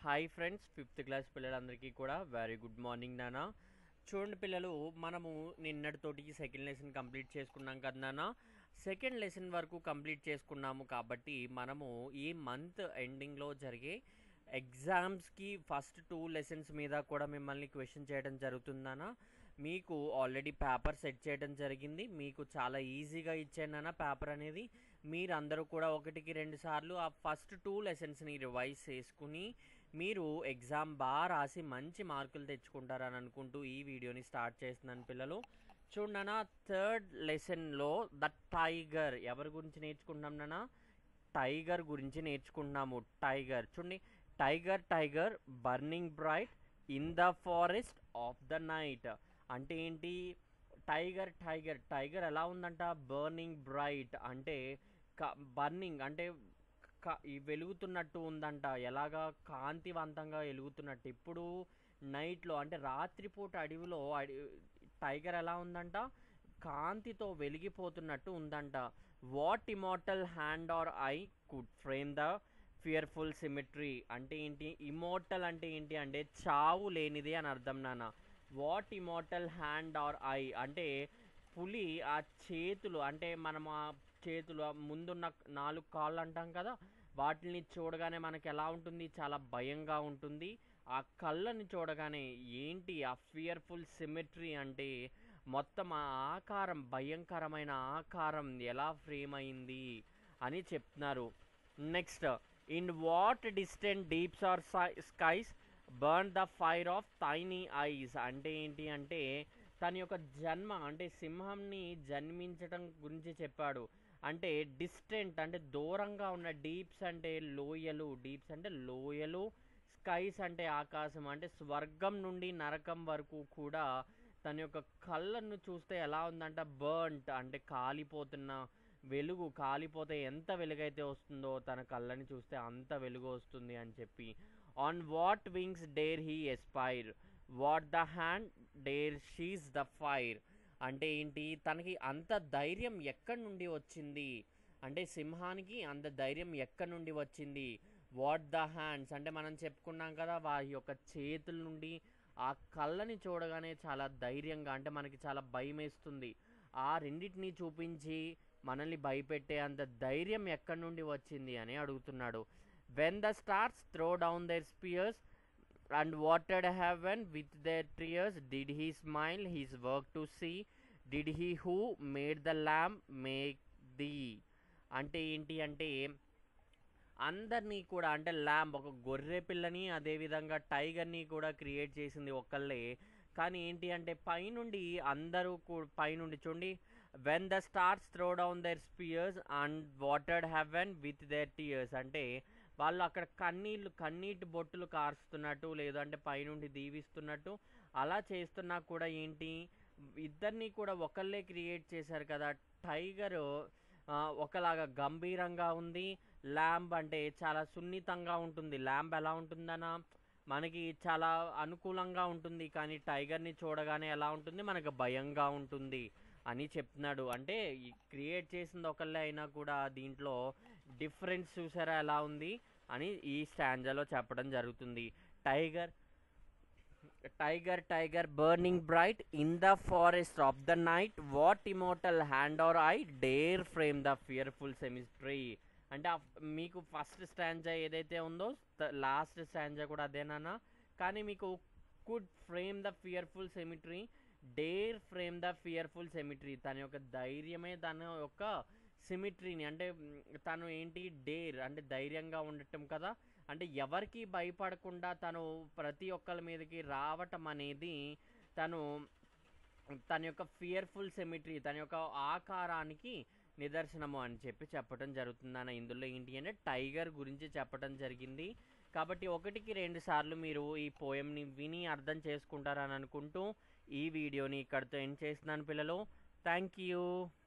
hi friends fifth class పిల్లలందరికీ కూడా very good morning నాన్న చూడండి పిల్లలు మనము నిన్నటితోటి సెకండ్ లెసన్ కంప్లీట్ చేసుకున్నాం కదా నాన్న సెకండ్ లెసన్ వరకు కంప్లీట్ చేసుకున్నాము కాబట్టి మనము ఈ మంత్ ఎండింగ్లో జరిగే ఎగ్జామ్స్కి ఫస్ట్ టూ లెసన్స్ మీద కూడా మిమ్మల్ని క్వశ్చన్ చేయడం జరుగుతుందనా మీకు ఆల్రెడీ పేపర్ సెట్ చేయడం జరిగింది మీకు చాలా ఈజీగా ఇచ్చానన్న పేపర్ అనేది మీరందరూ కూడా ఒకటికి రెండు సార్లు ఆ ఫస్ట్ టూ లెసన్స్ని రివైజ్ చేసుకుని మీరు ఎగ్జామ్ బాగా రాసి మంచి మార్కులు తెచ్చుకుంటారని అనుకుంటూ ఈ వీడియోని స్టార్ట్ చేస్తున్నాను పిల్లలు చూడనా థర్డ్ లెసన్లో ద టైగర్ ఎవరి గురించి నేర్చుకుంటున్నాం నాన్న టైగర్ గురించి నేర్చుకుంటున్నాము టైగర్ చూడండి tiger tiger burning bright in the forest of the night అంటే ఏంటి టైగర్ టైగర్ టైగర్ ఎలా ఉందంట బర్నింగ్ బ్రైట్ అంటే బర్నింగ్ అంటే క- ఈ వెలుగుతున్నట్టు ఉందంట ఎలాగా కాంతివంతంగా వెలుగుతున్నట్టు ఇప్పుడు నైట్లో అంటే రాత్రిపూట అడవిలో అడి టైగర్ ఎలా ఉందంట కాంతితో వెలిగిపోతున్నట్టు ఉందంట what immortal hand or eye could frame the fearful symmetry అంటే ఏంటి ఇమోటల్ అంటే ఏంటి అంటే చావు లేనిది అని అర్థం నాన్న what immortal hand or eye అంటే పులి ఆ చేతులు అంటే మనం ఆ చేతులు ఆ ముందున్న నాలుగు కాళ్ళు అంటాం కదా వాటిని చూడగానే మనకి ఎలా ఉంటుంది చాలా భయంగా ఉంటుంది ఆ కళ్ళని చూడగానే ఏంటి ఆ ఫియర్ఫుల్ సిమెట్రీ అంటే మొత్తం ఆ ఆకారం భయంకరమైన ఆకారం ఎలా ఫ్రేమ్ అయింది అని చెప్తున్నారు next in what distant deeps or skies burn the fire of tiny eyes అంటే ఏంటి అంటే తన యొక్క జన్మ అంటే సింహంని జన్మించటం గురించి చెప్పాడు అంటే డిస్టెంట్ అంటే దూరంగా ఉన్న డీప్స్ అంటే లోయలు డీప్స్ అంటే లోయలు స్కైస్ అంటే ఆకాశం అంటే స్వర్గం నుండి నరకం వరకు కూడా తన యొక్క కళ్ళను చూస్తే ఎలా ఉందంట బర్న్ట్ అంటే కాలిపోతున్న వెలుగు కాలిపోతే ఎంత వెలుగైతే వస్తుందో తన కళ్ళని చూస్తే అంత వెలుగు వస్తుంది అని చెప్పి on what wings dare he aspire what the hand dare seize the fire అంటే ఏంటి తనకి అంత ధైర్యం ఎక్కడి నుండి వచ్చింది అంటే సింహానికి అంత ధైర్యం ఎక్కడి నుండి వచ్చింది వాట్ ద హ్యాండ్స్ అంటే మనం చెప్పుకున్నాం కదా వారి యొక్క చేతుల నుండి ఆ కళ్ళని చూడగానే చాలా ధైర్యంగా అంటే మనకి చాలా భయం వేస్తుంది ఆ రెండింటిని చూపించి మనల్ని భయపెట్టే అంత ధైర్యం ఎక్కడి నుండి వచ్చింది అని అడుగుతున్నాడు when the stars throw down their spears and వాటెడ్ heaven with their tears did he smile his work to see did he who made the lamp make thee అంటే ఏంటి అంటే అందరినీ కూడా అంటే ల్యాంబ్ ఒక గొర్రె పిల్లని అదేవిధంగా టైగర్ని కూడా క్రియేట్ చేసింది ఒక్కళ్ళే కానీ ఏంటి అంటే పైనుండి అందరూ కూ- పైనుండి చూడండి when the stars throw down their spears and watered heaven with their tears అంటే వాళ్ళు అక్కడ కన్నీళ్ళు కన్నీటి బొట్టులు కారుస్తున్నట్టు లేదంటే పైనుండి దీవిస్తున్నట్టు అలా చేస్తున్నా కూడా ఏంటి ఇద్దరిని కూడా ఒకళ్ళే క్రియేట్ చేశారు కదా టైగర్ ఒకలాగా గంభీరంగా ఉంది ల్యాంబ్ అంటే చాలా సున్నితంగా ఉంటుంది ల్యాంబ్ ఎలా ఉంటుందనా మనకి చాలా అనుకూలంగా ఉంటుంది కానీ టైగర్ని చూడగానే ఎలా ఉంటుంది మనకు భయంగా ఉంటుంది అని చెప్తున్నాడు అంటే క్రియేట్ చేసింది ఒకళ్ళే అయినా కూడా దీంట్లో డిఫరెన్స్ చూసారా ఎలా ఉంది అని ఈ స్టాంజాలో చెప్పడం జరుగుతుంది tiger tiger tiger burning bright in the forest of the night what immortal hand or eye dare frame the fearful symmetry అంటే ఆ ఫ్- మీకు ఫస్ట్ స్టాంజా ఏదైతే ఉందో లాస్ట్ స్టాంజా కూడా అదేనా కానీ మీకు could frame the fearful symmetry dare frame the fearful symmetry తన యొక్క ధైర్యమే తన యొక్క సిమిట్రీని అంటే మ్, తను ఏంటి డేర్ అంటే ధైర్యంగా ఉండటం కదా అంటే ఎవరికి భయపడకుండా తను ప్రతి ఒక్కరి మీదకి రావటం అనేది తను తన యొక్క ఫియర్ఫుల్ సెమిట్రీ తన యొక్క ఆకారానికి నిదర్శనము అని చెప్పి చెప్పడం జరుగుతుంది అన్న ఇందులో ఏంటి అంటే టైగర్ గురించి చెప్పడం జరిగింది కాబట్టి ఒకటికి రెండు సార్లు మీరు ఈ పోయంని విని అర్థం చేసుకుంటారని అనుకుంటూ ఈ వీడియోని ఇక్కడితో ఎండ్ చేస్తున్నాను పిల్లలు థ్యాంక్ యూ